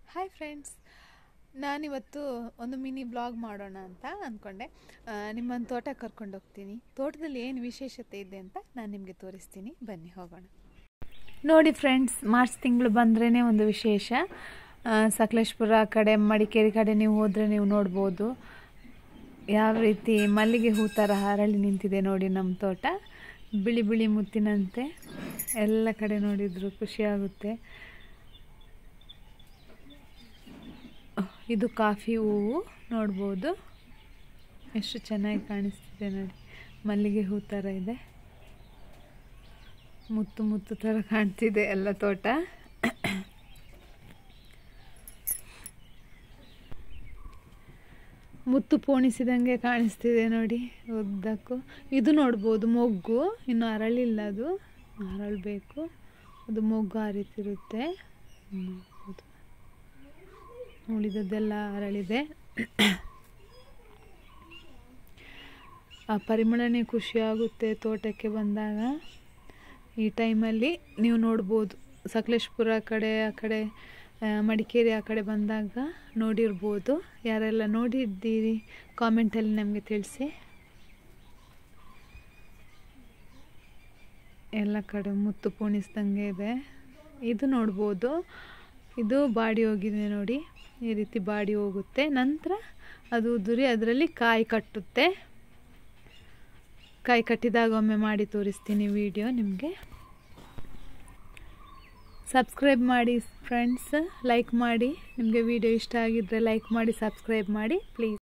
Hi friends ನಾನಿವತ್ತು ಒಂದು mini blog ಮಾಡೋಣ ಅಂತ ಅಂದ್ಕೊಂಡೆ ನಿಮ್ಮನ್ನು ತೋಟ ಕರ್ಕೊಂಡು ಹೋಗ್ತೀನಿ ತೋಟದಲ್ಲಿ ಏನು ವಿಶೇಷತೆ ಇದೆ ಅಂತ ನಾನು ನಿಮಗೆ ತೋರಿಸ್ತೀನಿ ಬನ್ನಿ ಹೋಗೋಣ ನೋಡಿ ಫ್ರೆಂಡ್ಸ್ ಮಾರ್ಚ್ ತಿಂಗಳು ಬಂದ್ರೇ ಒಂದು ವಿಶೇಷ ಆ, ಸಕಲೇಶ್ಪುರ ಕಡೆ ಮಡಿಕೇರಿ ಕಡೆ ನೀವು ಹೋದರೆ ನೀವು ನೋಡ್ಬೋದು ಯಾವ ರೀತಿ ಮಲ್ಲಿಗೆ ಹೂ ಥರ ಹರಳಿ ನಿಂತಿದೆ ನೋಡಿ ನಮ್ಮ ತೋಟ ಬಿಳಿ ಬಿಳಿ ಮುತ್ತಿನಂತೆ ಎಲ್ಲ ಕಡೆ ನೋಡಿದ್ರು ಖುಷಿಯಾಗುತ್ತೆ ಇದು ಕಾಫಿ ಹೂವು ನೋಡ್ಬೋದು ಎಷ್ಟು ಚೆನ್ನಾಗಿ ಕಾಣಿಸ್ತಿದೆ ನೋಡಿ ಮಲ್ಲಿಗೆ ಹೂ ಥರ ಇದೆ ಮುತ್ತು ಮುತ್ತು ಥರ ಕಾಣ್ತಿದೆ ಎಲ್ಲ ತೋಟ ಮುತ್ತು ಪೋಣಿಸಿದಂಗೆ ಕಾಣಿಸ್ತಿದೆ ನೋಡಿ ಉದ್ದಕ್ಕೂ ಇದು ನೋಡ್ಬೋದು ಮೊಗ್ಗು ಇನ್ನು ಅರಳಿಲ್ಲ ಅದು ಅರಳಬೇಕು ಅದು ಮೊಗ್ಗು ಆ ರೀತಿ ಇರುತ್ತೆ ನೋಡ್ಬೋದು. ಉಳಿದದ್ದೆಲ್ಲ ಅರಳಿದೆ ಆ ಪರಿಮಳನೇ ಖುಷಿಯಾಗುತ್ತೆ ತೋಟಕ್ಕೆ ಬಂದಾಗ ಈ ಟೈಮಲ್ಲಿ ನೀವು ನೋಡ್ಬೋದು ಸಕಲೇಶ್ಪುರ ಕಡೆ ಆ ಕಡೆ ಆ, ಮಡಿಕೇರಿ ಆ ಕಡೆ ಬಂದಾಗ ನೋಡಿರ್ಬೋದು ಯಾರೆಲ್ಲ ನೋಡಿದ್ದೀರಿ ಕಾಮೆಂಟಲ್ಲಿ ನಮಗೆ ತಿಳಿಸಿ ಎಲ್ಲ ಕಡೆ ಮುತ್ತು ಪೋಣಿಸ್ದಂಗೆ ಇದೆ ಇದು ನೋಡ್ಬೋದು ಇದು ಬಾಡಿ ಹೋಗಿದೆ ನೋಡಿ ಈ ರೀತಿ ಬಾಡಿ ಹೋಗುತ್ತೆ ನಂತರ ಅದು ಉದುರಿ ಅದರಲ್ಲಿ ಕಾಯಿ ಕಟ್ಟುತ್ತೆ ಕಾಯಿ ಕಟ್ಟಿದಾಗ ಒಮ್ಮೆ ಮಾಡಿ ತೋರಿಸ್ತೀನಿ ವಿಡಿಯೋ ನಿಮಗೆ ಸಬ್ಸ್ಕ್ರೈಬ್ ಮಾಡಿ ಫ್ರೆಂಡ್ಸ್ ಲೈಕ್ ಮಾಡಿ ನಿಮಗೆ ವಿಡಿಯೋ ಇಷ್ಟ ಆಗಿದ್ದರೆ ಲೈಕ್ ಮಾಡಿ ಸಬ್ಸ್ಕ್ರೈಬ್ ಮಾಡಿ ಪ್ಲೀಸ್